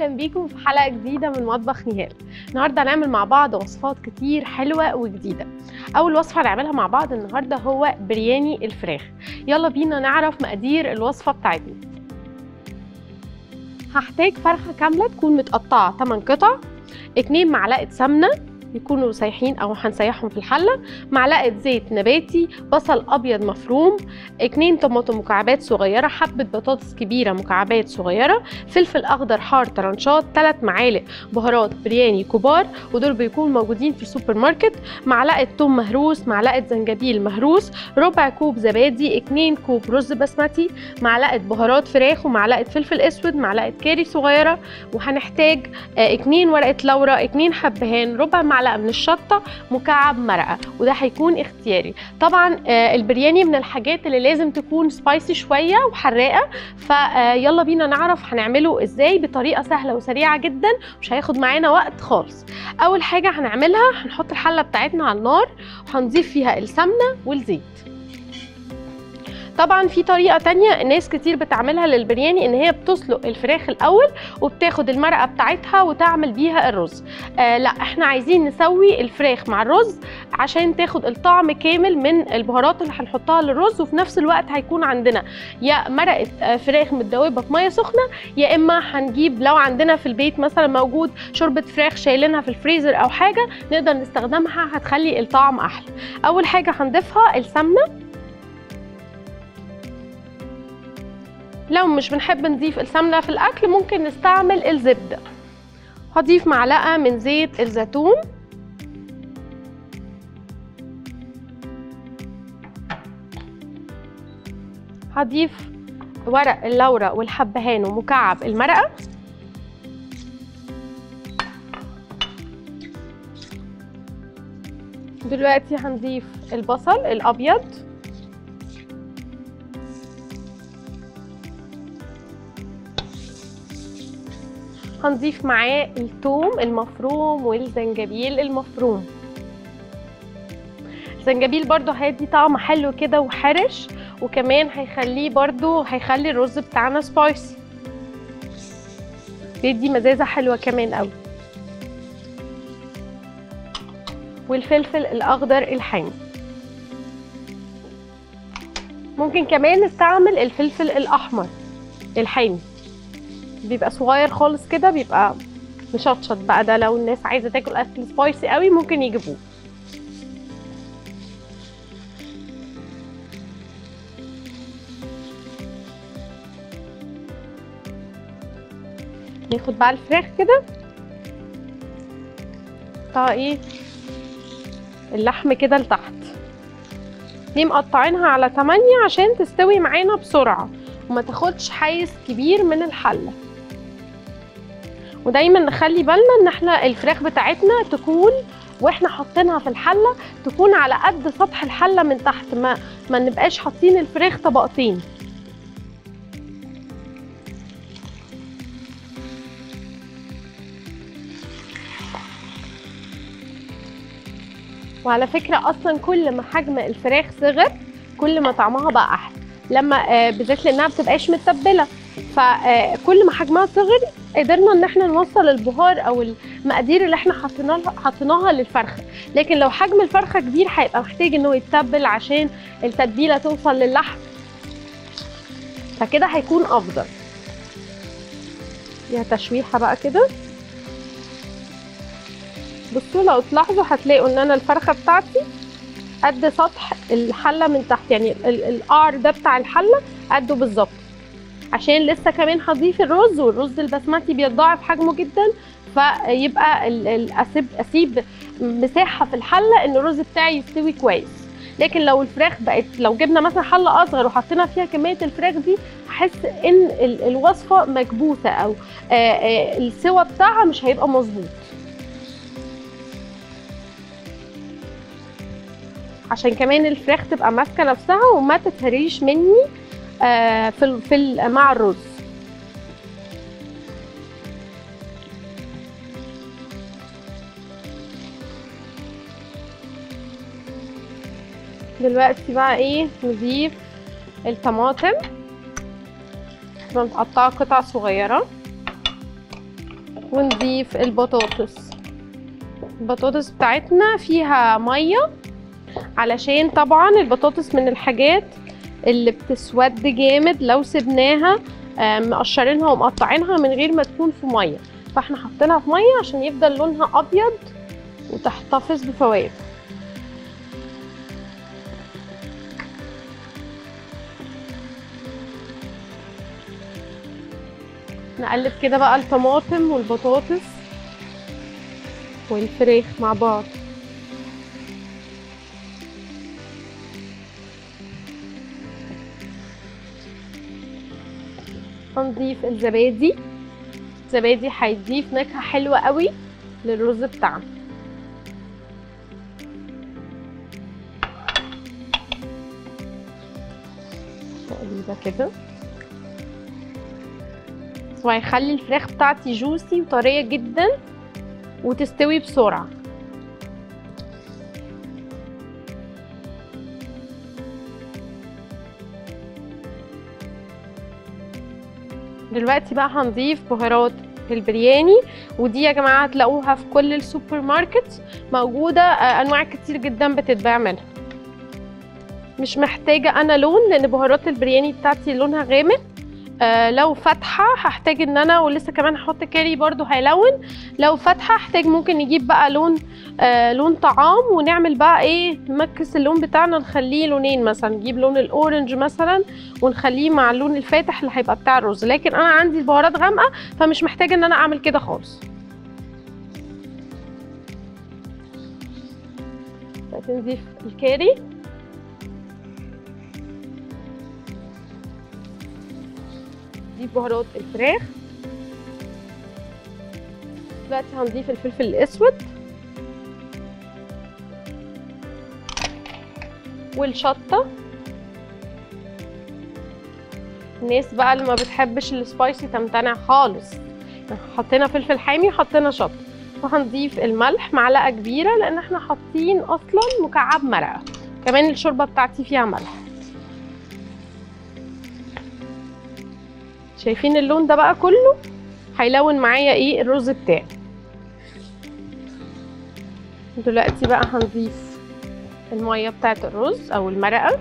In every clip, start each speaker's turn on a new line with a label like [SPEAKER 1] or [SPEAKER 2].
[SPEAKER 1] اهلا بيكم في حلقه جديده من مطبخ نهال النهارده هنعمل مع بعض وصفات كتير حلوه وجديده اول وصفه هنعملها مع بعض النهارده هو برياني الفراخ يلا بينا نعرف مقادير الوصفه بتاعتنا هحتاج فرخه كامله تكون متقطعه 8 قطع 2 معلقه سمنه يكونوا سايحين او هنسيحهم في الحله معلقه زيت نباتي بصل ابيض مفروم اتنين طماطم مكعبات صغيره حبه بطاطس كبيره مكعبات صغيره فلفل اخضر حار طرنشات 3 معالق بهارات برياني كبار ودول بيكونوا موجودين في السوبر ماركت معلقه توم مهروس معلقه زنجبيل مهروس ربع كوب زبادي 2 كوب رز بسمتي معلقه بهارات فراخ ومعلقه فلفل اسود معلقه كاري صغيره وهنحتاج 2 ورقه لورا 2 حبهان ربع معلقه من الشطه مكعب مرقه وده هيكون اختياري طبعا البرياني من الحاجات اللي لازم تكون سبايسي شويه وحراقه فيلا بينا نعرف هنعمله ازاي بطريقه سهله وسريعه جدا مش هياخد معانا وقت خالص اول حاجه هنعملها هنحط الحله بتاعتنا على النار وهنضيف فيها السمنه والزيت طبعا في طريقه تانية ناس كتير بتعملها للبرياني ان هي بتسلق الفراخ الاول وبتاخد المرقه بتاعتها وتعمل بيها الرز آه لا احنا عايزين نسوي الفراخ مع الرز عشان تاخد الطعم كامل من البهارات اللي هنحطها للرز وفي نفس الوقت هيكون عندنا يا مرقه آه فراخ متدوبه في ميه سخنه يا اما هنجيب لو عندنا في البيت مثلا موجود شوربه فراخ شايلينها في الفريزر او حاجه نقدر نستخدمها هتخلي الطعم احلى اول حاجه هنضيفها السمنه لو مش بنحب نضيف السمنه في الاكل ممكن نستعمل الزبده هضيف معلقه من زيت الزيتون هضيف ورق اللورا والحبهان ومكعب المرقه دلوقتي هنضيف البصل الابيض هنضيف معاه الثوم المفروم والزنجبيل المفروم الزنجبيل برضو هيدي طعم حلو كده وحرش وكمان هيخليه برضو هيخلي الرز بتاعنا سبايسي بيدي مزازة حلوة كمان قوي والفلفل الأخضر الحامي ممكن كمان نستعمل الفلفل الأحمر الحامي بيبقى صغير خالص كده بيبقى مشطشط بقى ده لو الناس عايزه تاكل اكل سبايسي قوي ممكن يجيبوه ناخد بقى الفراخ كده نحطها ايه اللحم كده لتحت ليه مقطعينها على 8 عشان تستوي معانا بسرعه وما تاخدش حيز كبير من الحله ودايما نخلي بالنا ان احنا الفراخ بتاعتنا تكون واحنا حاطينها في الحله تكون على قد سطح الحله من تحت ما ما نبقاش حاطين الفراخ طبقتين وعلى فكره اصلا كل ما حجم الفراخ صغر كل ما طعمها بقى احلى لما بالذات لانها بتبقاش متبله فكل ما حجمها صغر قدرنا ان احنا نوصل البهار او المقادير اللي احنا حطيناها حطيناها للفرخه لكن لو حجم الفرخه كبير هيبقى محتاج انه يتبل عشان التتبيله توصل للحم فكده هيكون افضل يا تشويحه بقى كده بصوا لو تلاحظوا هتلاقوا ان انا الفرخه بتاعتي قد سطح الحله من تحت يعني القعر ده بتاع الحله قده بالظبط عشان لسه كمان هضيف الرز والرز البسمتي بيتضاعف حجمه جدا فيبقى اسيب اسيب مساحه في الحله ان الرز بتاعي يستوي كويس لكن لو الفراخ بقت لو جبنا مثلا حله اصغر وحطينا فيها كميه الفراخ دي هحس ان الوصفه مكبوسه او السوى بتاعها مش هيبقى مظبوط عشان كمان الفراخ تبقى ماسكه نفسها وما تتهريش مني آه في في مع الرز دلوقتي بقى ايه نضيف الطماطم تبقى متقطعه قطع صغيره ونضيف البطاطس البطاطس بتاعتنا فيها ميه علشان طبعا البطاطس من الحاجات اللي بتسود جامد لو سبناها آه، مقشرينها ومقطعينها من غير ما تكون في ميه فاحنا حاطينها في ميه عشان يفضل لونها ابيض وتحتفظ بفوائد نقلب كده بقى الطماطم والبطاطس والفراخ مع بعض هنضيف الزبادي الزبادي هيضيف نكهة حلوة قوي للرز بتاعنا تقريبا كده وهيخلي الفراخ بتاعتي جوسي وطرية جدا وتستوي بسرعة دلوقتي بقى هنضيف بهارات البرياني ودي يا جماعة هتلاقوها في كل السوبر ماركت موجودة آه، أنواع كتير جدا بتتباع منها مش محتاجة أنا لون لأن بهارات البرياني بتاعتي لونها غامق آه لو فاتحه هحتاج ان انا ولسه كمان هحط كاري برضو هيلون لو فاتحه هحتاج ممكن نجيب بقى لون آه لون طعام ونعمل بقى ايه نمكس اللون بتاعنا نخليه لونين مثلا نجيب لون الاورنج مثلا ونخليه مع اللون الفاتح اللي هيبقى بتاع الرز لكن انا عندي البهارات غامقه فمش محتاجه ان انا اعمل كده خالص نضيف الكاري نضيف بهارات الفراخ دلوقتي هنضيف الفلفل الاسود والشطه الناس بقى اللي ما بتحبش السبايسي تمتنع خالص حطينا فلفل حامي وحطينا شطه وهنضيف الملح معلقه كبيره لان احنا حاطين اصلا مكعب مرقه كمان الشوربه بتاعتي فيها ملح شايفين اللون ده بقى كله هيلون معايا ايه الرز بتاعي دلوقتي بقى هنضيف الميه بتاعه الرز او المرقه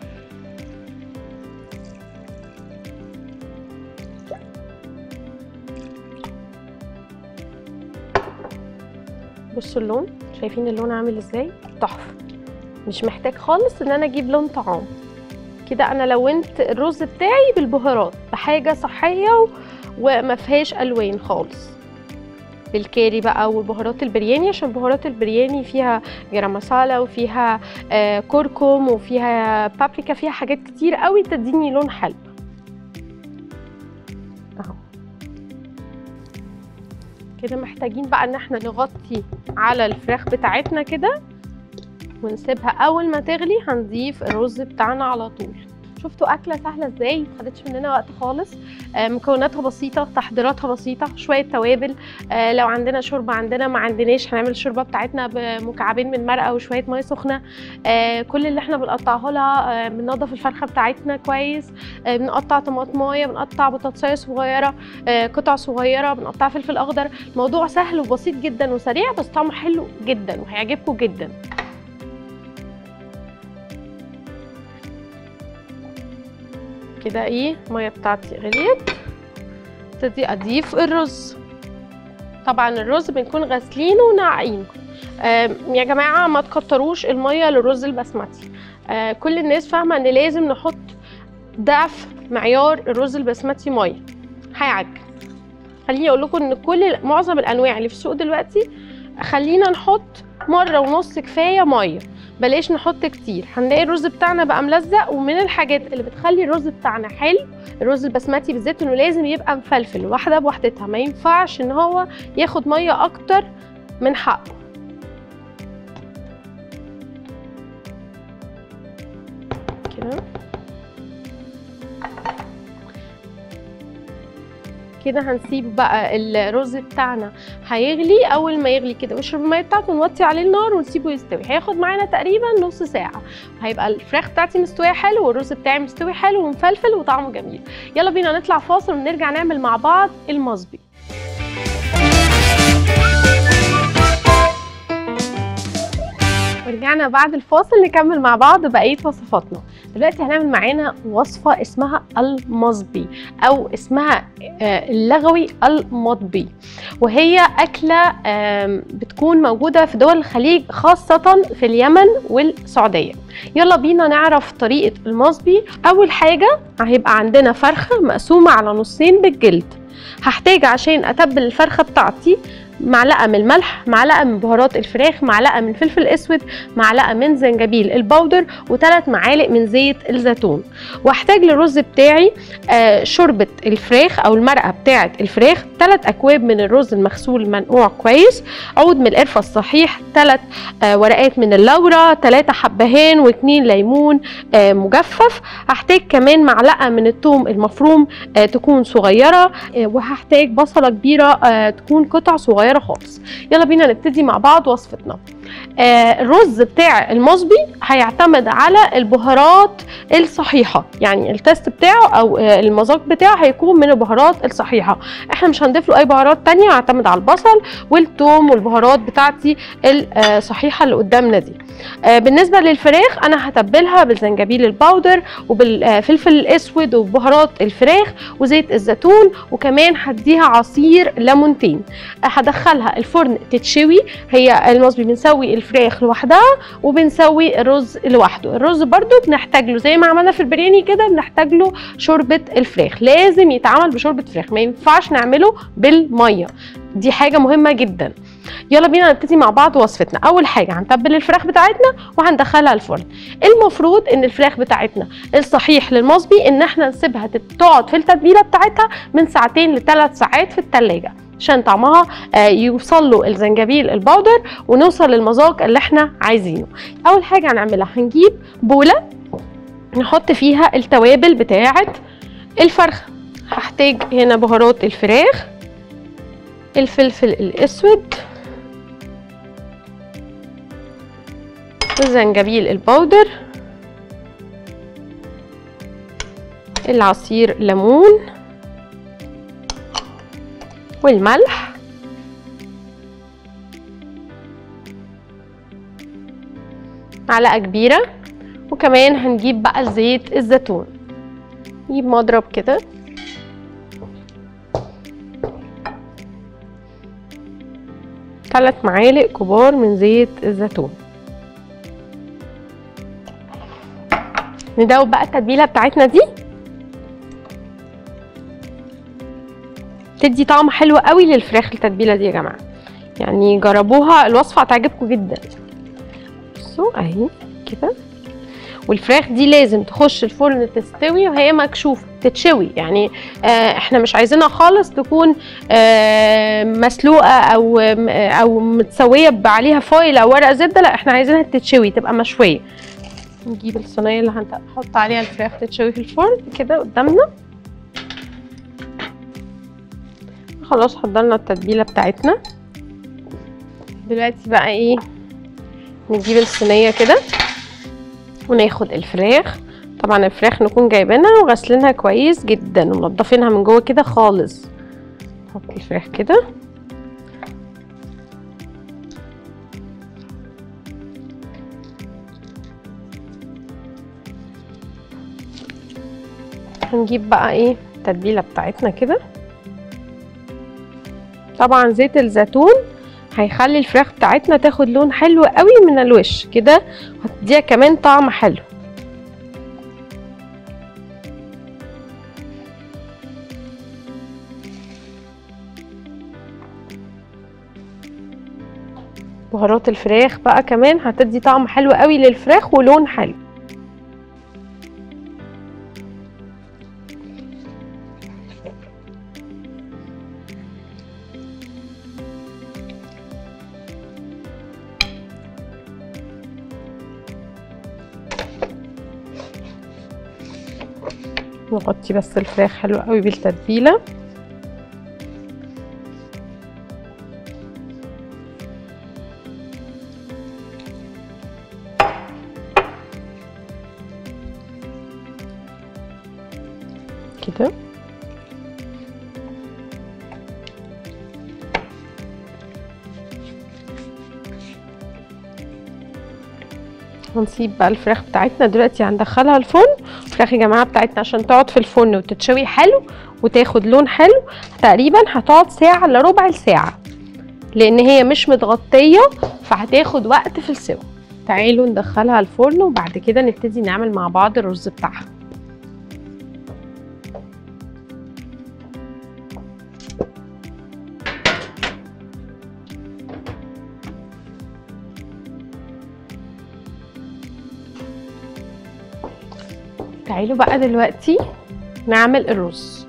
[SPEAKER 1] بصوا اللون شايفين اللون عامل ازاي تحفه مش محتاج خالص ان انا اجيب لون طعام كده انا لونت الرز بتاعي بالبهارات بحاجه صحيه و- وما فيهاش الوان خالص بالكاري بقى وبهارات البرياني عشان بهارات البرياني فيها جرام مسالة وفيها آه كركم وفيها بابريكا فيها حاجات كتير قوي تديني لون حلو اهو كده محتاجين بقى ان احنا نغطي على الفراخ بتاعتنا كده ونسيبها اول ما تغلي هنضيف الرز بتاعنا على طول شفتوا اكله سهله ازاي ما خدتش مننا وقت خالص آه، مكوناتها بسيطه تحضيراتها بسيطه شويه توابل آه، لو عندنا شوربه عندنا ما عندناش هنعمل الشوربه بتاعتنا بمكعبين من مرقه وشويه ميه سخنه آه، كل اللي احنا بنقطعه لها آه، بننضف الفرخه بتاعتنا كويس آه، بنقطع طماطمايه بنقطع بطاطسايه صغيره آه، قطع صغيره بنقطع فلفل اخضر الموضوع سهل وبسيط جدا وسريع بس طعمه حلو جدا وهيعجبكم جدا كده ايه الميه بتاعتي غليت ابتدي اضيف الرز طبعا الرز بنكون غاسلينه وناقعينه آم، يا جماعه ما تكتروش الميه للرز البسمتي آه، كل الناس فاهمه ان لازم نحط ضعف معيار الرز البسمتي ميه هيعجن خليني اقول لكم ان كل معظم الانواع اللي في السوق دلوقتي خلينا نحط مره ونص كفايه ميه بلاش نحط كتير هنلاقي الرز بتاعنا بقى ملزق ومن الحاجات اللي بتخلي الرز بتاعنا حلو الرز البسمتي بالذات انه لازم يبقى مفلفل واحده بوحدتها ما ينفعش ان هو ياخد ميه اكتر من حقه كده كده هنسيب بقى الرز بتاعنا هيغلي اول ما يغلي كده ويشرب الميه بتاعته نوطي عليه النار ونسيبه يستوي هياخد معانا تقريبا نص ساعه هيبقى الفراخ بتاعتي مستويه حلو والرز بتاعي مستوي حلو ومفلفل وطعمه جميل يلا بينا نطلع فاصل ونرجع نعمل مع بعض المصبي ورجعنا بعد الفاصل نكمل مع بعض بقيه وصفاتنا دلوقتي هنعمل معانا وصفه اسمها المصبي او اسمها آه، اللغوي المطبي وهي اكله آم، بتكون موجوده في دول الخليج خاصه في اليمن والسعوديه يلا بينا نعرف طريقه المصبي اول حاجه هيبقى عندنا فرخه مقسومه على نصين بالجلد هحتاج عشان اتبل الفرخه بتاعتي معلقه من الملح معلقه من بهارات الفراخ معلقه من فلفل اسود معلقه من زنجبيل البودر وثلاث معالق من زيت الزيتون واحتاج للرز بتاعي آه، شوربه الفراخ او المرقه بتاعه الفراخ ثلاث اكواب من الرز المغسول منقوع كويس عود من القرفه الصحيح ثلاث ورقات من اللورة ثلاثة حبهان واثنين ليمون آه، مجفف هحتاج كمان معلقه من الثوم المفروم آه، تكون صغيره آه، وهحتاج بصله كبيره آه، تكون قطع صغيره خالص يلا بينا نبتدي مع بعض وصفتنا آه، الرز بتاع المصبي هيعتمد على البهارات الصحيحه يعني التست بتاعه او آه، المذاق بتاعه هيكون من البهارات الصحيحه احنا مش هنضيف له اي بهارات تانية هعتمد على البصل والثوم والبهارات بتاعتي الصحيحه اللي قدامنا دي آه، بالنسبه للفراخ انا هتبلها بالزنجبيل الباودر وبالفلفل الاسود وبهارات الفراخ وزيت الزيتون وكمان هديها عصير ليمونتين آه، هدخلها الفرن تتشوي هي المصبي بنسوي الفراخ لوحدها وبنسوي الرز لوحده الرز برضو بنحتاج له زي ما عملنا في البرياني كده بنحتاج له شوربه الفراخ لازم يتعمل بشوربه فراخ ما ينفعش نعمله بالميه دي حاجه مهمه جدا يلا بينا نبتدي مع بعض وصفتنا اول حاجه هنتبل الفراخ بتاعتنا وهندخلها الفرن المفروض ان الفراخ بتاعتنا الصحيح للمصبي ان احنا نسيبها تت- تقعد في التتبيله بتاعتها من ساعتين لثلاث ساعات في التلاجة عشان طعمها آه، يوصل له الزنجبيل البودر ونوصل للمذاق اللي احنا عايزينه اول حاجه هنعملها هنجيب بوله نحط فيها التوابل بتاعه الفرخه هحتاج هنا بهارات الفراخ الفلفل الاسود والزنجبيل البودر العصير ليمون والملح معلقة كبيرة وكمان هنجيب بقى زيت الزيتون نجيب مضرب كده ثلاث معالق كبار من زيت الزيتون ندوب بقى التتبيله بتاعتنا دي تدي طعم حلو قوي للفراخ التتبيله دي يا جماعه يعني جربوها الوصفه هتعجبكم جدا بصوا اهي كده والفراخ دي لازم تخش الفرن تستوي وهي مكشوفه تتشوي يعني آه احنا مش عايزينها خالص تكون آه مسلوقه او آه او متسويه ب- عليها فويل او ورق زبده لا احنا عايزينها تتشوي تبقى مشويه نجيب الصينيه اللي هنحط عليها الفراخ تتشوي في الفرن كده قدامنا خلاص حضرنا التتبيله بتاعتنا دلوقتي بقى ايه نجيب الصينيه كده وناخد الفراخ طبعا الفراخ نكون جايبينها وغسلينها كويس جدا ومنضفينها من جوه كده خالص نحط الفراخ كده هنجيب بقى ايه التتبيله بتاعتنا كده طبعا زيت الزيتون هيخلي الفراخ بتاعتنا تاخد لون حلو قوي من الوش كده وهتديها كمان طعم حلو بهارات الفراخ بقى كمان هتدي طعم حلو قوي للفراخ ولون حلو نغطي بس الفراخ حلو قوي بالتتبيله كده هنسيب بقى الفراخ بتاعتنا دلوقتي هندخلها الفرن الفراخ يا جماعه بتاعتنا عشان تقعد في الفرن وتتشوي حلو وتاخد لون حلو تقريبا هتقعد ساعه الا ربع الساعه لان هي مش متغطيه فهتاخد وقت في السوا تعالوا ندخلها الفرن وبعد كده نبتدي نعمل مع بعض الرز بتاعها تعالوا بقى دلوقتي نعمل الرز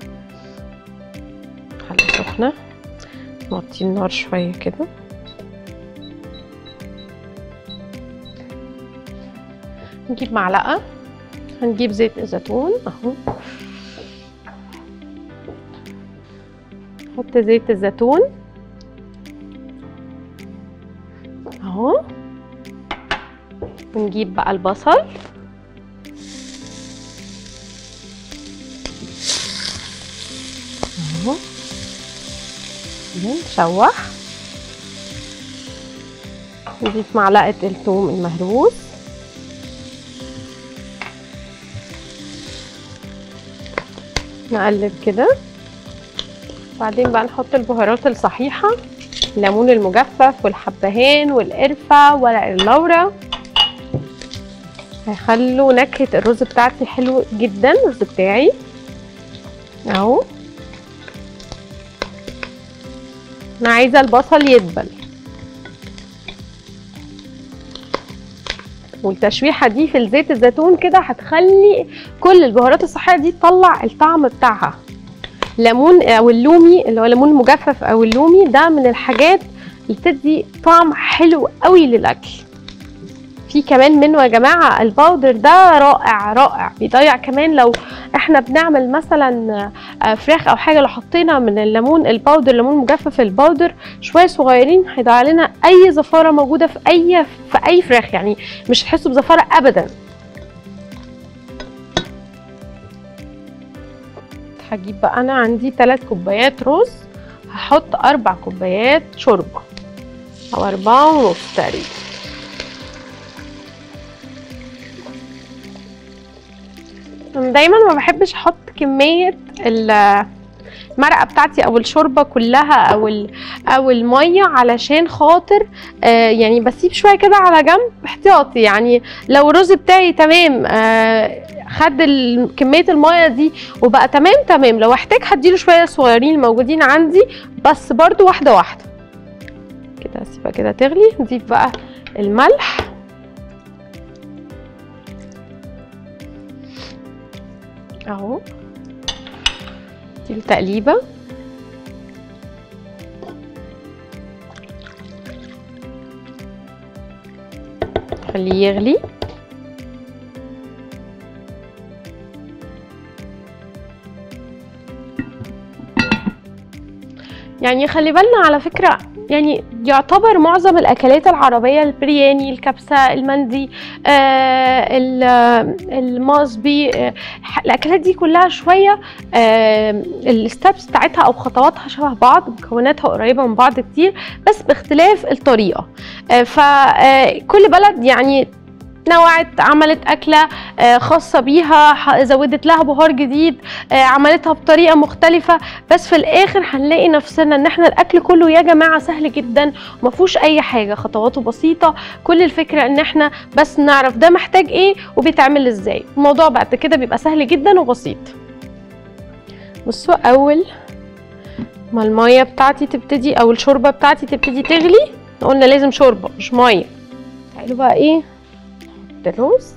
[SPEAKER 1] خلي سخنة نوطي النار شوية كده نجيب معلقة هنجيب زيت الزيتون اهو نحط زيت الزيتون اهو ونجيب بقى البصل اهو نشوح نضيف معلقة الثوم المهروس نقلب كده بعدين بقى نحط البهارات الصحيحة الليمون المجفف والحبهان والقرفة ورق اللورا هيخلوا نكهة الرز بتاعتي حلو جدا الرز بتاعي اهو انا عايزه البصل يدبل والتشويحه دي في الزيت الزيتون كده هتخلي كل البهارات الصحيه دي تطلع الطعم بتاعها ليمون او اللومي اللي هو ليمون مجفف او اللومي ده من الحاجات اللي بتدي طعم حلو قوي للاكل في كمان منه يا جماعه الباودر ده رائع رائع بيضيع كمان لو احنا بنعمل مثلا فراخ او حاجه لو حطينا من الليمون الباودر ليمون مجفف الباودر شويه صغيرين هيضيع لنا اي زفاره موجوده في اي في اي فراخ يعني مش هتحسوا بزفاره ابدا هجيب بقى انا عندي 3 كوبايات رز هحط اربع كوبايات شوربه او اربعة ونص تقريبا انا دايما ما بحبش احط كميه المرقه بتاعتي او الشوربه كلها او او الميه علشان خاطر آه يعني بسيب شويه كده على جنب احتياطي يعني لو الرز بتاعي تمام آه خد كميه الميه دي وبقى تمام تمام لو احتاج هديله شويه صغيرين الموجودين عندي بس برضو واحده واحده كده اسيبها كده تغلي نضيف بقى الملح اهو دي التقليبه خليه يغلي يعني خلي بالنا على فكرة يعني يعتبر معظم الأكلات العربية البرياني الكبسة المندي آه المصبي آه الأكلات دي كلها شوية آه الستبس بتاعتها أو خطواتها شبه بعض مكوناتها قريبة من بعض كتير بس باختلاف الطريقة آه فكل بلد يعني نوعت عملت أكلة خاصة بيها زودت لها بهار جديد عملتها بطريقة مختلفة بس في الآخر هنلاقي نفسنا إن احنا الأكل كله يا جماعة سهل جدا ومفهوش أي حاجة خطواته بسيطة كل الفكرة إن احنا بس نعرف ده محتاج إيه وبيتعمل إزاي الموضوع بعد كده بيبقى سهل جدا وبسيط بصوا أول ما المية بتاعتي تبتدي أو الشوربة بتاعتي تبتدي تغلي قلنا لازم شوربة مش مية تعالوا بقى إيه الرز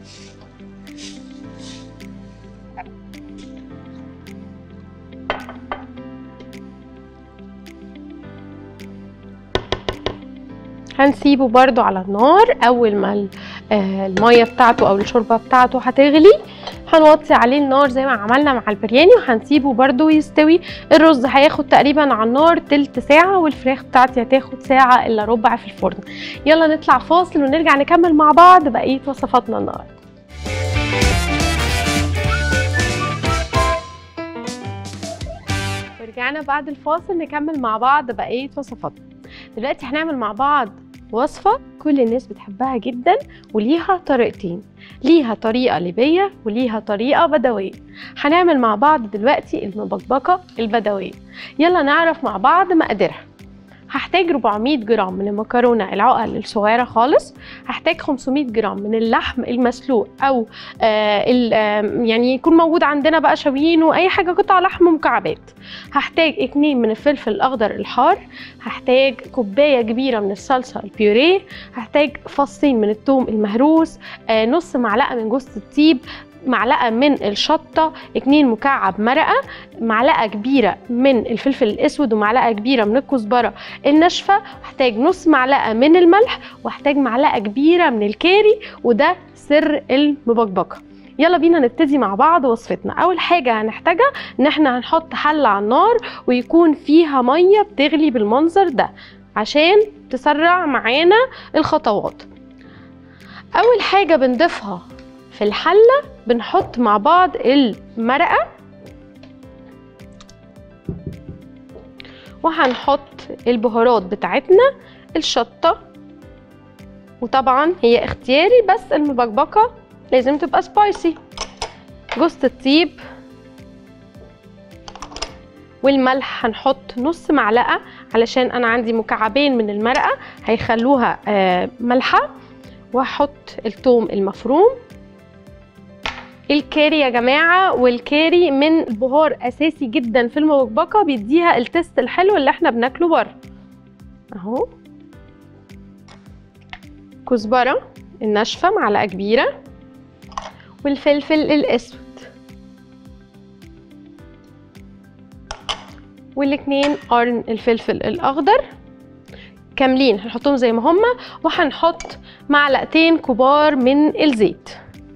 [SPEAKER 1] هنسيبه برضو على النار اول ما الميه بتاعته او الشوربه بتاعته هتغلي هنوطي عليه النار زي ما عملنا مع البرياني وهنسيبه برضو يستوي الرز هياخد تقريبا على النار تلت ساعة والفراخ بتاعتي هتاخد ساعة الا ربع في الفرن يلا نطلع فاصل ونرجع نكمل مع بعض بقية وصفاتنا النهارده ورجعنا بعد الفاصل نكمل مع بعض بقية وصفاتنا دلوقتي هنعمل مع بعض وصفة كل الناس بتحبها جدا وليها طريقتين ليها طريقة ليبية وليها طريقة بدوية هنعمل مع بعض دلوقتي المبكبكة البدوية يلا نعرف مع بعض مقاديرها هحتاج 400 جرام من المكرونه العقل الصغيره خالص هحتاج 500 جرام من اللحم المسلوق او آه آه يعني يكون موجود عندنا بقى شويين واي حاجه قطع لحم مكعبات هحتاج اتنين من الفلفل الاخضر الحار هحتاج كوبايه كبيره من الصلصه البيوريه هحتاج فصين من الثوم المهروس آه نص معلقه من جوز الطيب معلقه من الشطه اتنين مكعب مرقه معلقه كبيره من الفلفل الاسود ومعلقه كبيره من الكزبره الناشفه واحتاج نص معلقه من الملح واحتاج معلقه كبيره من الكاري وده سر المبكبكه يلا بينا نبتدي مع بعض وصفتنا اول حاجه هنحتاجها ان احنا هنحط حله على النار ويكون فيها ميه بتغلي بالمنظر ده عشان تسرع معانا الخطوات اول حاجه بنضيفها في الحله بنحط مع بعض المرقه وهنحط البهارات بتاعتنا الشطه وطبعا هي اختياري بس المبكبكه لازم تبقى سبايسي جوز الطيب والملح هنحط نص معلقه علشان انا عندي مكعبين من المرقه هيخلوها آه ملحه وهحط الثوم المفروم الكاري يا جماعه والكاري من بهار اساسي جدا في المبكبكه بيديها التست الحلو اللي احنا بناكله بره اهو كزبره الناشفه معلقه كبيره والفلفل الاسود والاتنين قرن الفلفل الاخضر كاملين هنحطهم زي ما هما وهنحط معلقتين كبار من الزيت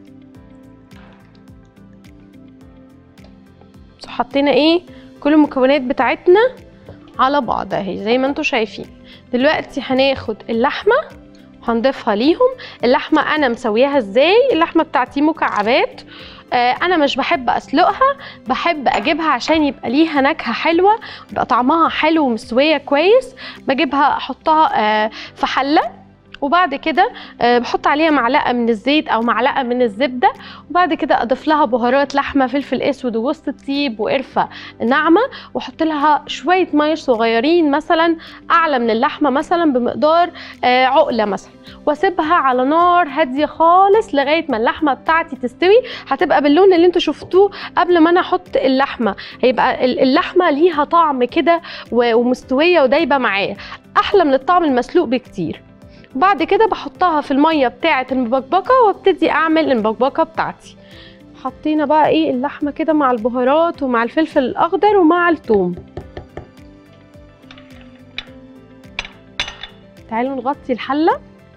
[SPEAKER 1] حطينا ايه كل المكونات بتاعتنا على بعض اهي زي ما انتم شايفين دلوقتي هناخد اللحمه وهنضيفها ليهم اللحمه انا مسوياها ازاي اللحمه بتاعتي مكعبات آه انا مش بحب اسلقها بحب اجيبها عشان يبقى ليها نكهه حلوه يبقى طعمها حلو ومستويه كويس بجيبها احطها آه في حله وبعد كده بحط عليها معلقه من الزيت او معلقه من الزبده وبعد كده اضيف لها بهارات لحمه فلفل اسود ووسط الطيب وقرفه ناعمه واحط لها شويه ميه صغيرين مثلا اعلى من اللحمه مثلا بمقدار عقله مثلا واسيبها على نار هاديه خالص لغايه ما اللحمه بتاعتي تستوي هتبقى باللون اللي انتوا شفتوه قبل ما انا احط اللحمه هيبقى اللحمه ليها طعم كده ومستويه ودايبه معايا احلى من الطعم المسلوق بكتير بعد كده بحطها في الميه بتاعه المبكبكه وابتدي اعمل المبكبكه بتاعتي حطينا بقى ايه اللحمه كده مع البهارات ومع الفلفل الاخضر ومع الثوم تعالوا نغطي الحله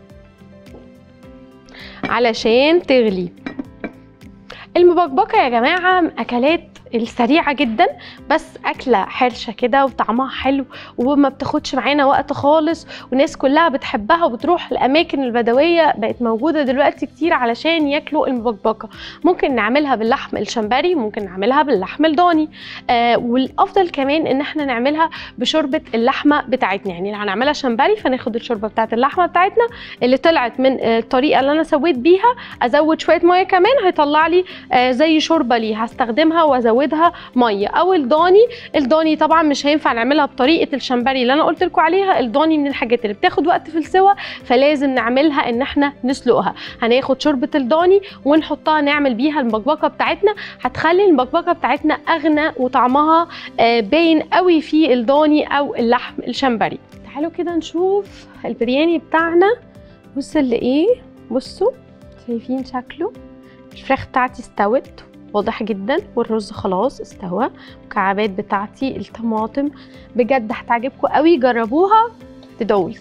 [SPEAKER 1] علشان تغلي المبكبكه يا جماعه اكلات السريعه جدا بس اكله حرشه كده وطعمها حلو وما بتاخدش معانا وقت خالص والناس كلها بتحبها وبتروح الاماكن البدويه بقت موجوده دلوقتي كتير علشان ياكلوا المبكبكه ممكن نعملها باللحم الشمبري ممكن نعملها باللحم الضاني آه والافضل كمان ان احنا نعملها بشوربه اللحمه بتاعتنا يعني لو هنعملها شمبري فناخد الشوربه بتاعت اللحمه بتاعتنا اللي طلعت من الطريقه اللي انا سويت بيها ازود شويه ميه كمان هيطلع لي آه زي شوربه ليها هستخدمها وازود ازودها ميه او الضاني الضاني طبعا مش هينفع نعملها بطريقه الشمبري اللي انا قلت لكم عليها الضاني من الحاجات اللي بتاخد وقت في السوى فلازم نعملها ان احنا نسلقها هناخد شوربه الضاني ونحطها نعمل بيها المبكبكه بتاعتنا هتخلي المبكبكه بتاعتنا اغنى وطعمها باين قوي في الضاني او اللحم الشمبري تعالوا كده نشوف البرياني بتاعنا وصل لايه بصوا شايفين شكله الفراخ بتاعتي استوت واضح جدا والرز خلاص استوى المكعبات بتاعتي الطماطم بجد هتعجبكم قوي جربوها تدعولي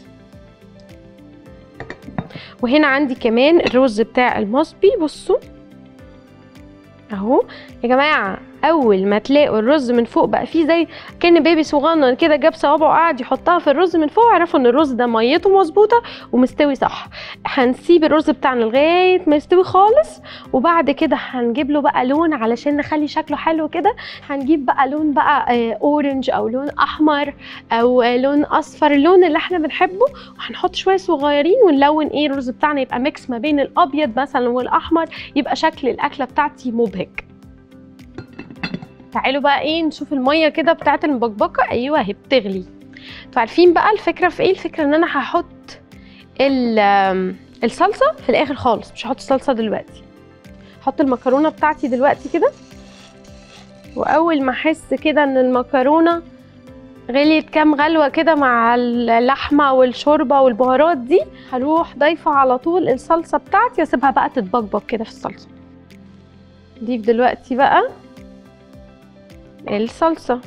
[SPEAKER 1] وهنا عندي كمان الرز بتاع المصبي بصوا اهو يا جماعه اول ما تلاقوا الرز من فوق بقى فيه زي كان بيبي صغنن كده جاب صوابعه وقعد يحطها في الرز من فوق عرفوا ان الرز ده ميته مظبوطه ومستوي صح هنسيب الرز بتاعنا لغايه ما يستوي خالص وبعد كده هنجيب له بقى لون علشان نخلي شكله حلو كده هنجيب بقى لون بقى آه، اورنج او لون احمر او آه، لون اصفر اللون اللي احنا بنحبه وهنحط شويه صغيرين ونلون ايه الرز بتاعنا يبقى ميكس ما بين الابيض مثلا والاحمر يبقى شكل الاكله بتاعتي مبهج تعالوا بقى ايه نشوف الميه كده بتاعت المبكبكه ايوه اهي بتغلي انتوا عارفين بقى الفكره في ايه الفكره ان انا هحط ال- آم، الصلصه في الاخر خالص مش هحط الصلصه دلوقتي هحط المكرونه بتاعتي دلوقتي كده واول ما احس كده ان المكرونه غليت كام غلوه كده مع اللحمه والشوربه والبهارات دي هروح ضايفه على طول الصلصه بتاعتي واسيبها بقى تتبكبك كده في الصلصه ضيف دلوقتي بقى الصلصه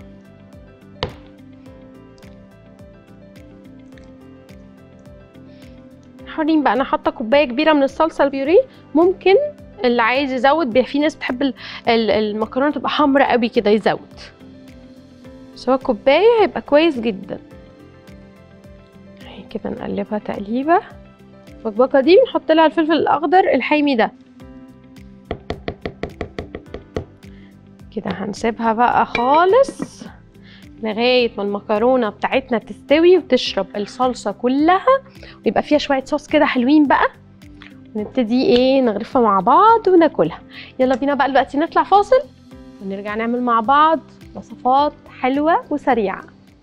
[SPEAKER 1] حرين بقى انا حاطه كوبايه كبيره من الصلصه البيوريه ممكن اللي عايز يزود بي- في ناس بتحب ال- ال- المكرونه تبقى حمراء قوي كده يزود بس هو كوبايه هيبقى كويس جدا اهي كده نقلبها تقليبه البكبكه دي بنحط لها الفلفل الاخضر الحامي ده كده هنسيبها بقى خالص لغايه ما المكرونه بتاعتنا تستوي وتشرب الصلصه كلها ويبقى فيها شويه صوص كده حلوين بقى نبتدي ايه نغرفها مع بعض وناكلها يلا بينا بقى دلوقتي نطلع فاصل ونرجع نعمل مع بعض وصفات حلوه وسريعه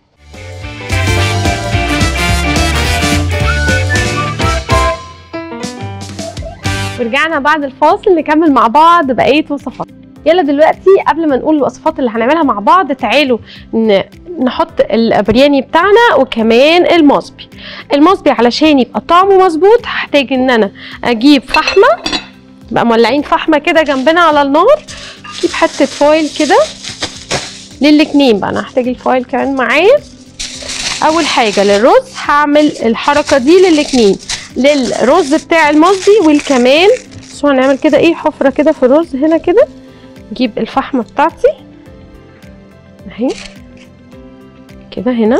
[SPEAKER 1] ورجعنا بعد الفاصل نكمل مع بعض بقيه وصفات يلا دلوقتي قبل ما نقول الوصفات اللي هنعملها مع بعض تعالوا ن- نحط البرياني بتاعنا وكمان المصبي المصبي علشان يبقى طعمه مظبوط هحتاج ان انا اجيب فحمه بقى مولعين فحمه كده جنبنا على النار اجيب حته فويل كده للاتنين بقى انا هحتاج الفويل كمان معايا اول حاجه للرز هعمل الحركه دي للاتنين للرز بتاع المصبي والكمان بس هنعمل كده ايه حفره كده في الرز هنا كده نجيب الفحمه بتاعتي اهي كده هنا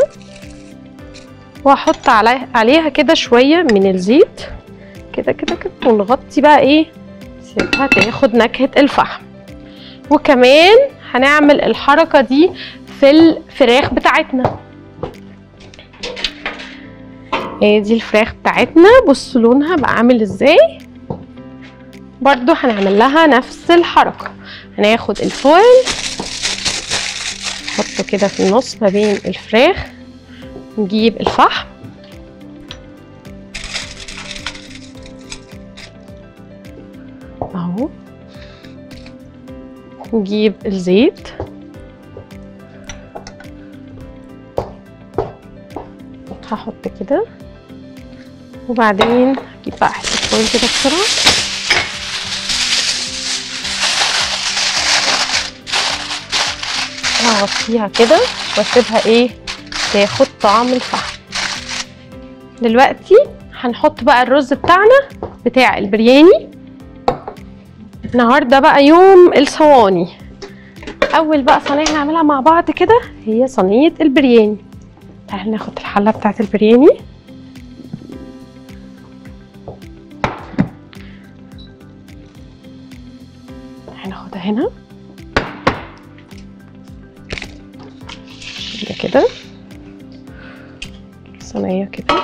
[SPEAKER 1] واحط علي- عليها كده شويه من الزيت كده كده كده ونغطي بقى ايه سيبها تاخد نكهه الفحم وكمان هنعمل الحركه دي في الفراخ بتاعتنا هي دي الفراخ بتاعتنا بصوا لونها بقى عامل ازاي برضو هنعمل لها نفس الحركه هناخد الفويل نحطه كده في النص ما بين الفراخ نجيب الفحم اهو نجيب الزيت هحط كده وبعدين اجيب بقى حته فويل كده بسرعه هغطيها كده واسيبها ايه تاخد طعم الفحم دلوقتي هنحط بقى الرز بتاعنا بتاع البرياني النهارده بقى يوم الصواني اول بقى صينيه هنعملها مع بعض كده هي صينيه البرياني تعالى ناخد الحله بتاعت البرياني هناخدها هنا ده كده صينيه كده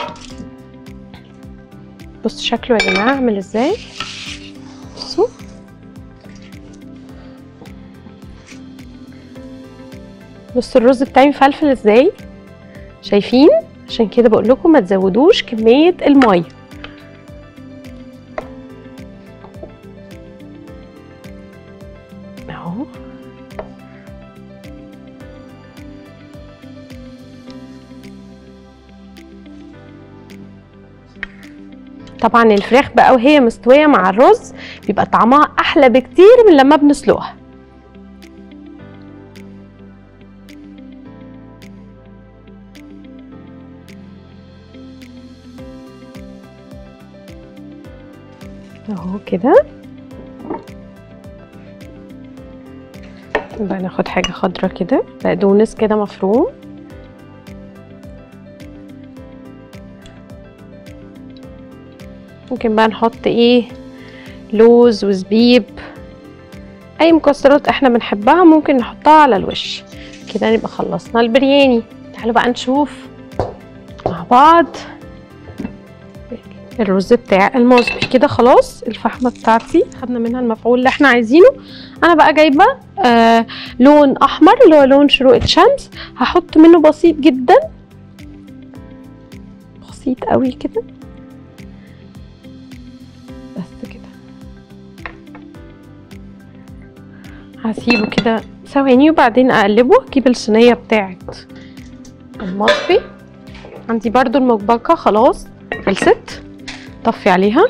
[SPEAKER 1] بصوا شكله يا جماعه عامل ازاي بصوا بصوا الرز بتاعي مفلفل ازاي شايفين عشان كده بقول لكم ما تزودوش كميه الميه اهو طبعا الفراخ بقى وهي مستويه مع الرز بيبقى طعمها احلى بكتير من لما بنسلقها اهو كده بقى ناخد حاجة خضرة كده بقدونس كده مفروم ممكن بقى نحط ايه لوز وزبيب اي مكسرات احنا بنحبها ممكن نحطها على الوش كده نبقى خلصنا البرياني تعالوا بقى نشوف مع بعض الرز بتاع المصبي كده خلاص الفحمه بتاعتي خدنا منها المفعول اللي احنا عايزينه انا بقى جايبه آه لون احمر اللي هو لون شروق الشمس هحط منه بسيط جدا بسيط قوي كده بس كده هسيبه كده ثواني وبعدين اقلبه اجيب الصينيه بتاعت المصبي عندي برضو المبكبكه خلاص خلصت طفي عليها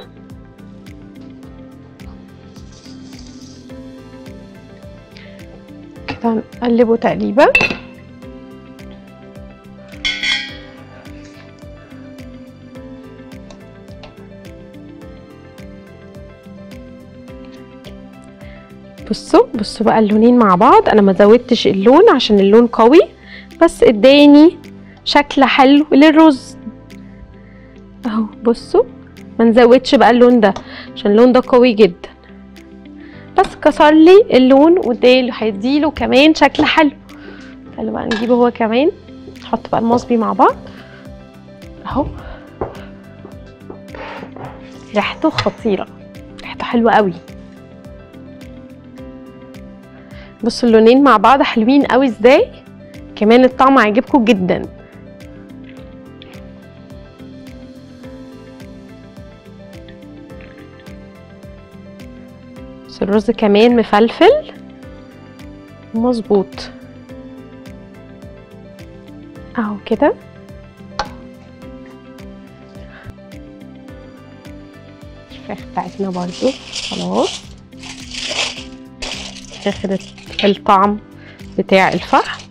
[SPEAKER 1] كده نقلبه تقليبه بصوا بصوا بقى اللونين مع بعض انا ما زودتش اللون عشان اللون قوي بس اداني شكل حلو للرز اهو بصوا ما نزودش بقى اللون ده عشان اللون ده قوي جدا بس كسر لي اللون وده هيديله كمان شكل حلو تعالوا بقى نجيبه هو كمان نحط بقى المصبي مع بعض اهو ريحته خطيره ريحته حلوه قوي بصوا اللونين مع بعض حلوين قوي ازاي كمان الطعم هيعجبكم جدا بس الرز كمان مفلفل مظبوط اهو كده الفراخ بتاعتنا برضو خلاص اخدت الطعم بتاع الفحم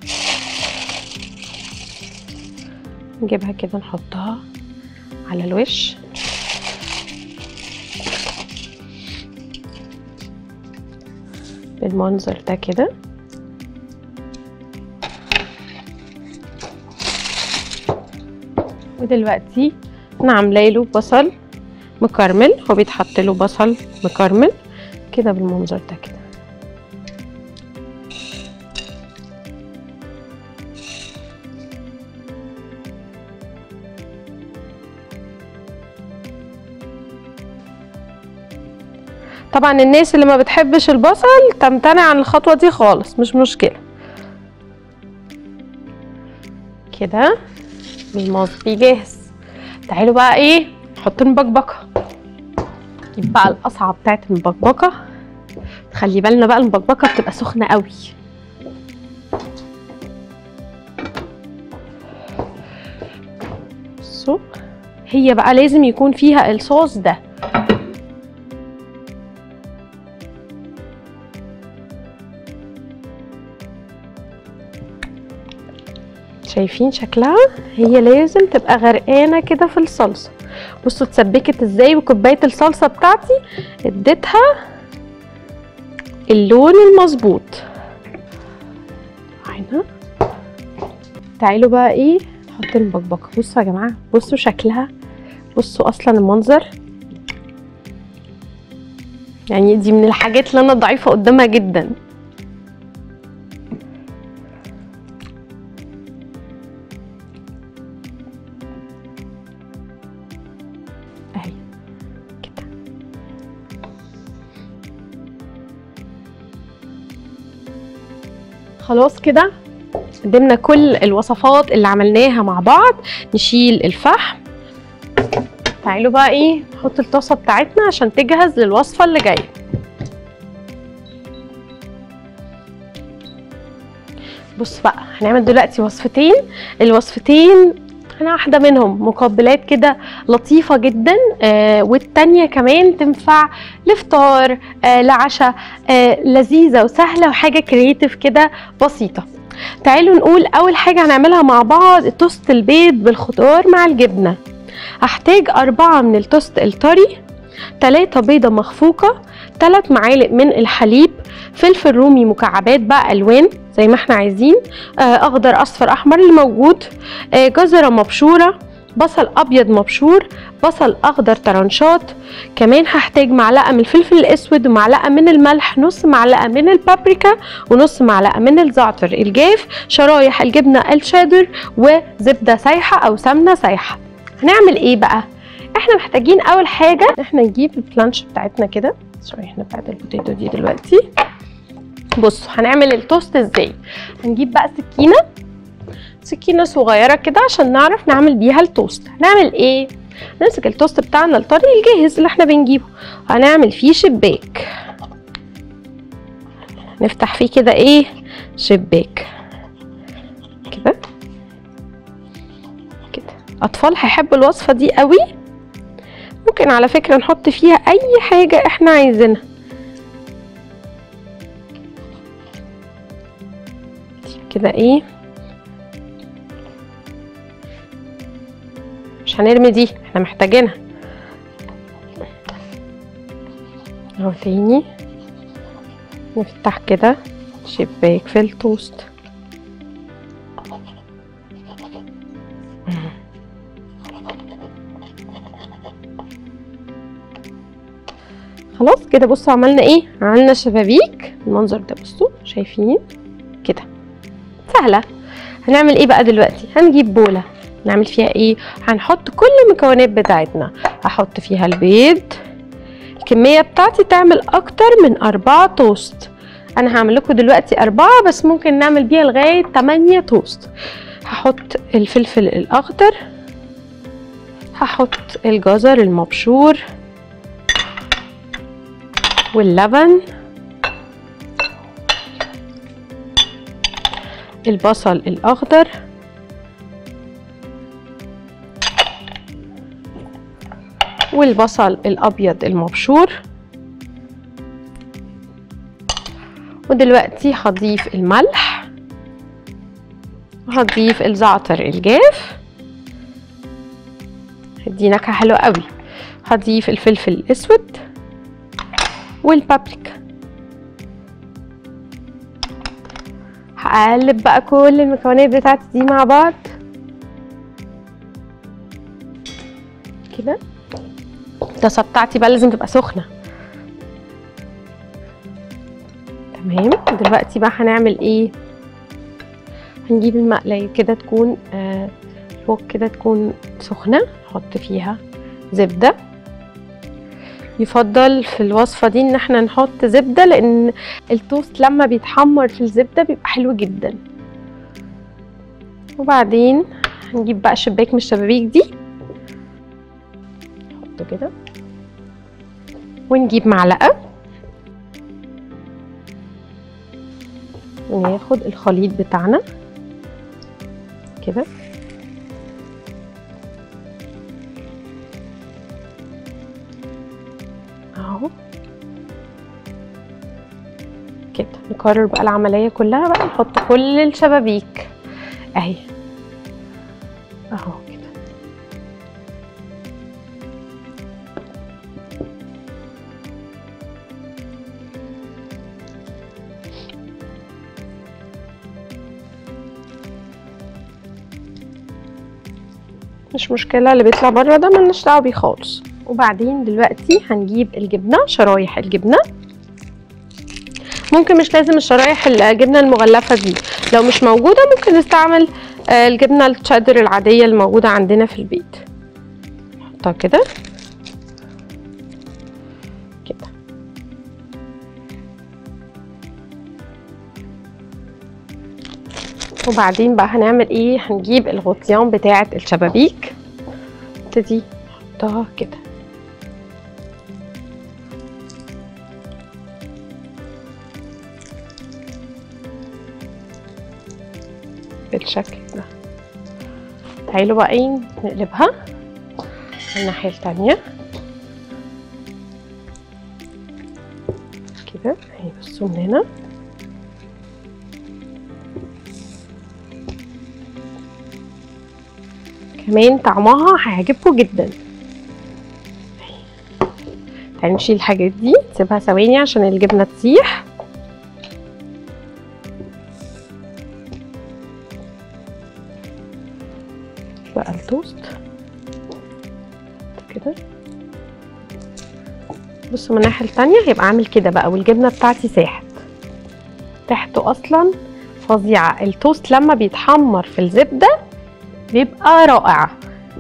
[SPEAKER 1] نجيبها كده نحطها على الوش بالمنظر ده كده ودلوقتي انا عامله له بصل مكرمل هو بيتحط له بصل مكرمل كده بالمنظر ده كده طبعا الناس اللي ما بتحبش البصل تمتنع عن الخطوه دي خالص مش مشكله كده المصبي جاهز تعالوا بقى ايه نحط المبكبكه نجيب بقى القصعه بتاعت المبكبكه خلي بالنا بقى المبكبكه بتبقى سخنه قوي بصوا هي بقى لازم يكون فيها الصوص ده شايفين شكلها هي لازم تبقى غرقانه كده في الصلصه بصوا اتسبكت ازاي وكوبايه الصلصه بتاعتي اديتها اللون المظبوط هنا تعالوا بقى ايه نحط المبكبكه بصوا يا جماعه بصوا شكلها بصوا اصلا المنظر يعني دي من الحاجات اللي انا ضعيفه قدامها جدا اهي كده خلاص كده قدمنا كل الوصفات اللي عملناها مع بعض نشيل الفحم تعالوا بقى ايه نحط الطاسه بتاعتنا عشان تجهز للوصفه اللي جايه بص بقى هنعمل دلوقتي وصفتين الوصفتين انا واحده منهم مقبلات كده لطيفه جدا آه والتانيه كمان تنفع لفطار آه لعشاء آه لذيذه وسهله وحاجه كرييتيف كده بسيطه تعالوا نقول اول حاجه هنعملها مع بعض توست البيض بالخضار مع الجبنه هحتاج أربعة من التوست الطري تلاتة بيضة مخفوقة 3 معالق من الحليب فلفل رومي مكعبات بقى الوان زي ما احنا عايزين آه، اخضر اصفر احمر اللي موجود آه، جزره مبشوره بصل ابيض مبشور بصل اخضر طرنشات كمان هحتاج معلقه من الفلفل الاسود ومعلقه من الملح نص معلقه من البابريكا ونص معلقه من الزعتر الجاف شرايح الجبنه الشيدر وزبده سايحه او سمنه سايحه هنعمل ايه بقى احنا محتاجين اول حاجه احنا نجيب البلانش بتاعتنا كده سوري احنا بعد البوتيتو دي دلوقتي بصوا هنعمل التوست ازاي هنجيب بقى سكينه سكينه صغيره كده عشان نعرف نعمل بيها التوست هنعمل ايه نمسك التوست بتاعنا الطري الجاهز اللي احنا بنجيبه هنعمل فيه شباك نفتح فيه كده ايه شباك كده كده اطفال هيحبوا الوصفه دي قوي ممكن على فكره نحط فيها اي حاجه احنا عايزينها كده ايه مش هنرمي دي احنا محتاجينها اهو تاني نفتح كده شباك في التوست خلاص كده بصوا عملنا ايه عملنا شبابيك المنظر ده بصوا شايفين كده سهله هنعمل ايه بقى دلوقتي هنجيب بوله نعمل فيها ايه هنحط كل المكونات بتاعتنا هحط فيها البيض الكمية بتاعتي تعمل اكتر من اربعة توست انا هعمل لكم دلوقتي اربعة بس ممكن نعمل بيها لغاية تمانية توست هحط الفلفل الاخضر هحط الجزر المبشور واللبن البصل الاخضر والبصل الابيض المبشور ودلوقتي هضيف الملح وهضيف الزعتر الجاف هدي نكهه حلوه قوي هضيف الفلفل الاسود والبابريكا هقلب بقى كل المكونات بتاعتي دي مع بعض كده الطاسه بتاعتي بقى لازم تبقى سخنه تمام دلوقتي بقى هنعمل ايه هنجيب المقلايه كده تكون آه فوق كده تكون سخنه نحط فيها زبده يفضل في الوصفه دي ان احنا نحط زبده لان التوست لما بيتحمر في الزبده بيبقى حلو جدا وبعدين هنجيب بقى شباك من الشبابيك دي نحطه كده ونجيب معلقه وناخد الخليط بتاعنا كده اهو كده نكرر بقى العملية كلها بقى نحط كل الشبابيك اهي اهو كده مش مشكلة اللي بيطلع بره ده ملناش دعوة بيه خالص وبعدين دلوقتي هنجيب الجبنة شرايح الجبنة ممكن مش لازم الشرايح الجبنة المغلفة دي لو مش موجودة ممكن نستعمل آه، الجبنة التشيدر العادية الموجودة عندنا في البيت نحطها كده كده وبعدين بقى هنعمل ايه هنجيب الغطيان بتاعة الشبابيك نبتدي نحطها كده بالشكل ده تعالوا بقى ايه نقلبها الناحية التانية كده اهي بصوا من هنا كمان طعمها هيعجبكم جدا تعالي نشيل الحاجات دي نسيبها ثواني عشان الجبنه تسيح بقى التوست كده بصوا من الناحيه التانية هيبقى عامل كده بقى والجبنه بتاعتي ساحت ريحته اصلا فظيعه التوست لما بيتحمر في الزبده بيبقى رائع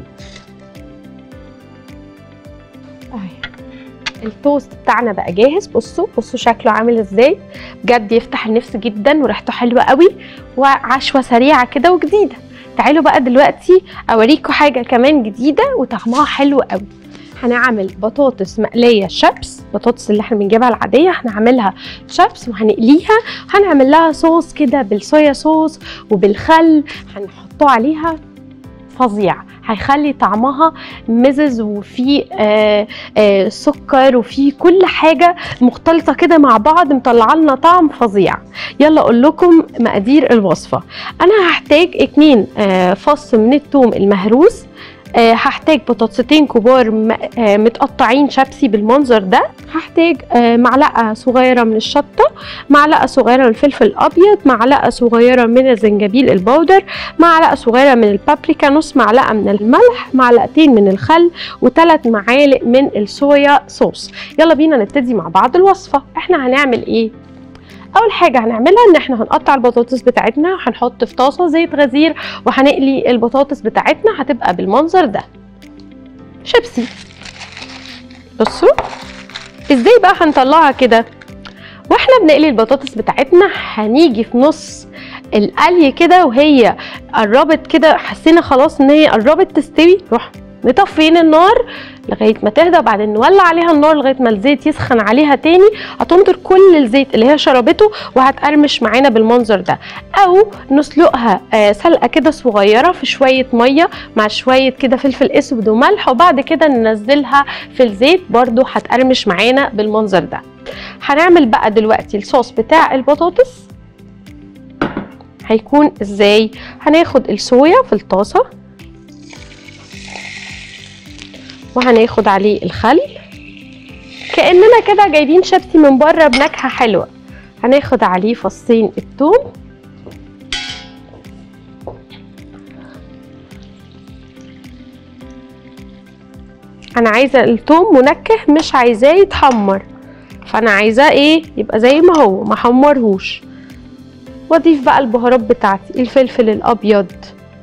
[SPEAKER 1] اهي التوست بتاعنا بقى جاهز بصوا بصوا شكله عامل ازاي بجد يفتح النفس جدا وريحته حلوه قوي وعشوه سريعه كده وجديده تعالوا بقى دلوقتي اوريكم حاجه كمان جديده وطعمها حلو قوي هنعمل بطاطس مقليه شيبس بطاطس اللي احنا بنجيبها العاديه هنعملها شيبس وهنقليها هنعمل لها صوص كده بالصويا صوص وبالخل هنحطه عليها فظيع هيخلي طعمها مزز وفي آه آه سكر وفي كل حاجه مختلطه كده مع بعض مطلعه لنا طعم فظيع يلا اقول لكم مقادير الوصفه انا هحتاج اتنين آه فص من الثوم المهروس آه هحتاج بطاطستين كبار م- آه متقطعين شبسي بالمنظر ده هحتاج آه معلقه صغيره من الشطه معلقه صغيره من الفلفل الابيض معلقه صغيره من الزنجبيل البودر معلقه صغيره من البابريكا نص معلقه من الملح معلقتين من الخل وثلاث معالق من الصويا صوص يلا بينا نبتدي مع بعض الوصفه احنا هنعمل ايه اول حاجه هنعملها ان احنا هنقطع البطاطس بتاعتنا هنحط في طاسه زيت غزير وهنقلي البطاطس بتاعتنا هتبقى بالمنظر ده شيبسي بصوا ازاي بقى هنطلعها كده واحنا بنقلي البطاطس بتاعتنا هنيجي في نص القلي كده وهي قربت كده حسينا خلاص ان هي قربت تستوي روح مطفيين النار لغايه ما تهدى وبعدين نولع عليها النار لغايه ما الزيت يسخن عليها تاني هتمطر كل الزيت اللي هي شربته وهتقرمش معانا بالمنظر ده او نسلقها آه، سلقه كده صغيره في شويه ميه مع شويه كده فلفل اسود وملح وبعد كده ننزلها في الزيت برضو هتقرمش معانا بالمنظر ده هنعمل بقى دلوقتي الصوص بتاع البطاطس هيكون ازاي هناخد الصويا في الطاسه وهناخد عليه الخل كاننا كده جايبين شيبسي من بره بنكهه حلوه هناخد عليه فصين الثوم انا عايزه الثوم منكه مش عايزاه يتحمر فانا عايزاه ايه يبقى زي ما هو ما حمرهوش واضيف بقى البهارات بتاعتي الفلفل الابيض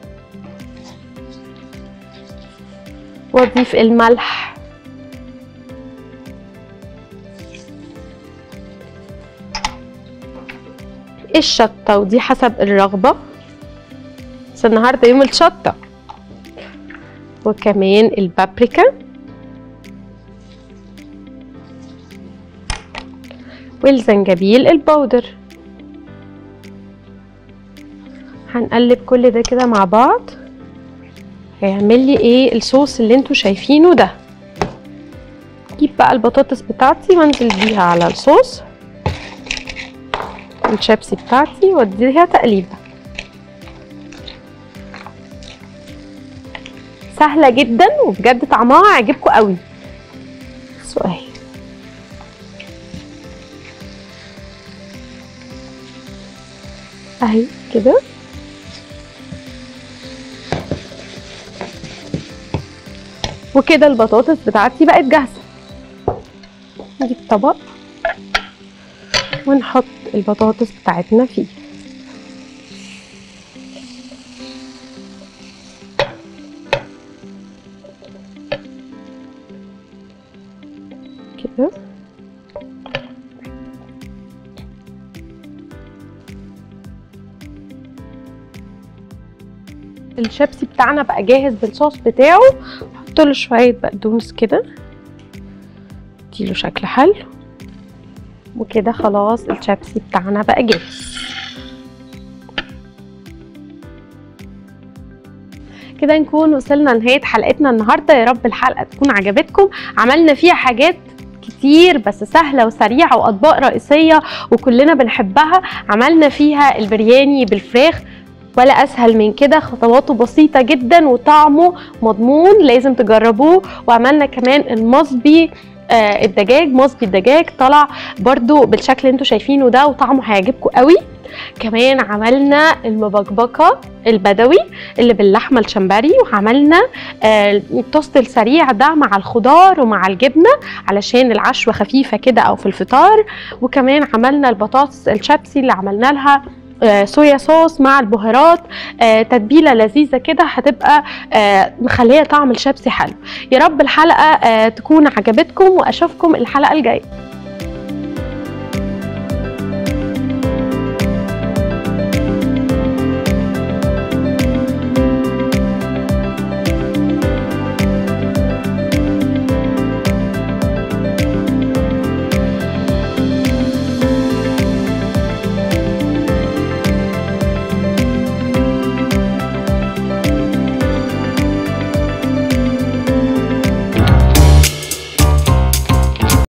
[SPEAKER 1] واضيف الملح الشطه ودي حسب الرغبه بس النهارده يوم الشطه وكمان البابريكا والزنجبيل البودر هنقلب كل ده كده مع بعض هيعمل لي ايه الصوص اللي انتوا شايفينه ده اجيب بقى البطاطس بتاعتي وانزل بيها على الصوص الشيبسي بتاعتي واديها تقليبه سهله جدا وبجد طعمها هيعجبكم قوي بصوا اهي اهي كده وكده البطاطس بتاعتي بقت جاهزه نجيب طبق ونحط البطاطس بتاعتنا فيه كده الشيبسي بتاعنا بقى جاهز بالصوص بتاعه نحط له شويه بقدونس كده اديله شكل حلو وكده خلاص الشيبسي بتاعنا بقى جاهز كده نكون وصلنا لنهايه حلقتنا النهارده يا رب الحلقه تكون عجبتكم عملنا فيها حاجات كتير بس سهله وسريعه واطباق رئيسيه وكلنا بنحبها عملنا فيها البرياني بالفراخ ولا اسهل من كده خطواته بسيطه جدا وطعمه مضمون لازم تجربوه وعملنا كمان المصبي آه الدجاج مصبي الدجاج طلع برضو بالشكل اللي انتوا شايفينه ده وطعمه هيعجبكم قوي كمان عملنا المبكبكه البدوي اللي باللحمه الشمبري وعملنا آه التوست السريع ده مع الخضار ومع الجبنه علشان العشوه خفيفه كده او في الفطار وكمان عملنا البطاطس الشابسي اللي عملنا لها آه، صويا صوص مع البهارات آه، تتبيله لذيذه كده هتبقى آه، مخليه طعم الشيبسي حلو يا رب الحلقه آه، تكون عجبتكم واشوفكم الحلقه الجايه